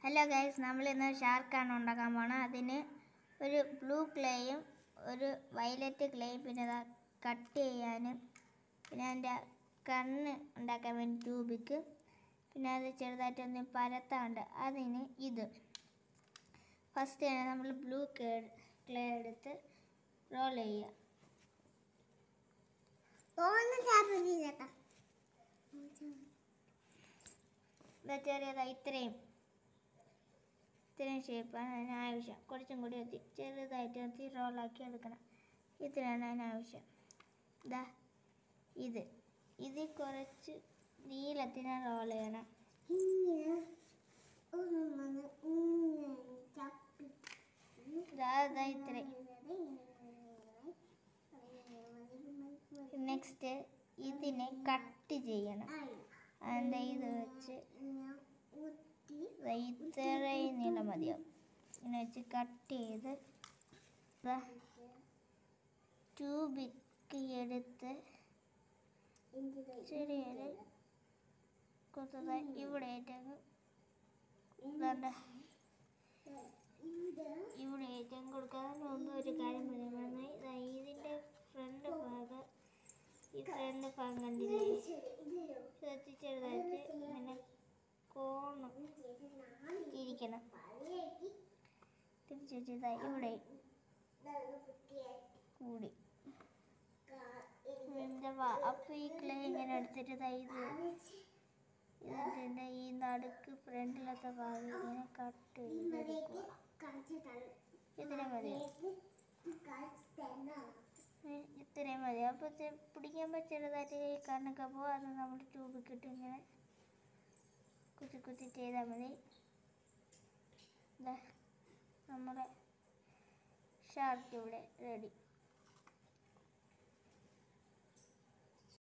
hello guys നമ്മൾ ഇന്ന് ഷാർക്കാണ് ഉണ്ടാക്കാൻ പോണത് അതിന് ഒരു ബ്ലൂ ക്ലേയും ഒരു വയലറ്റ് ക്ലേയും പിന്നെ അതാ കട്ട് ചെയ്യാനും പിന്നെ അതിൻ്റെ കണ്ണ് ഉണ്ടാക്കാൻ വേണ്ടി ട്യൂബിക്ക് പിന്നെ അത് ചെറുതായിട്ടൊന്ന് പരത്താണ്ട് അതിന് ഇത് ഫസ്റ്റ് തന്നെ നമ്മൾ ബ്ലൂ ക്ലേ എടുത്ത് റോൾ ചെയ്യുക ഒന്ന് ചാപ്പി ചേട്ടാ ഇതാ ചെറിയതാ ഇത്രയും ഇത്രയും ഷേപ്പാണ് അതിന് ആവശ്യം കുറച്ചും കൂടി മതി ചെറുതായിട്ട് മതി റോളാക്കി എടുക്കണം ഇത്രയാണ് അതിന് ആവശ്യം ഇതാ ഇത് ഇതിൽ കുറച്ച് നീളത്തിന് റോൾ ചെയ്യണം ഇങ്ങനെ ഒന്ന് ഇങ്ങനെ ചപ്പി ഇതാ ഇതാ ഇത്രയും നെക്സ്റ്റ് ഇതിനെ കട്ട് ചെയ്യണം അതിൻ്റെ ഇത് വെച്ച് ദാ ഇത്രയും നീളം മതിയാവും ഇങ്ങനെ വെച്ച് കട്ട് ചെയ്ത് ട്യൂബിക്ക് എടുത്ത് ചെറിയൊരു കുറച്ച് ഇവിടെ ഏറ്റവും ഇതാണ്ട് ഇവിടെ ഏറ്റവും കൊടുക്കാൻ മുമ്പ് ഒരു കാര്യം പറയാൻ ഇതാ ഇതിൻ്റെ ഫ്രണ്ട് ഭാഗം ഈ ഫ്രണ്ട് ഭാഗം കണ്ടില്ലേ ശ്രദ്ധി ചെറുതായിട്ട് ഇങ്ങനെ കോണം തിരിക്കണം തിരിച്ചു വെച്ചതാ ഇവിടെ കൂടി ഇതിൻ്റെ വാ- അപ്പൊ ഈ ക്ലേ ഇങ്ങനെ എടുത്തിട്ട് ദാ ഇത് ഇതിൻ്റെ ഈ നടുക്ക് ഫ്രണ്ടിലത്തെ ഭാഗം ഇങ്ങനെ കട്ട് ചെയ്തെടുക്കുക ഇത്രയും മതി ഇത്രയും മതി അപ്പോൾ പിടിക്കുമ്പോൾ ചെറുതായിട്ട് ഈ കണ്ണൊക്കെ പോകും അത് നമ്മൾ ട്യൂബിക്കിട്ട് ഇങ്ങനെ കുത്തി കുത്തി ചെയ്താൽ മതി ദാ നമ്മുടെ ഷാർക്ക് ഇവിടെ റെഡി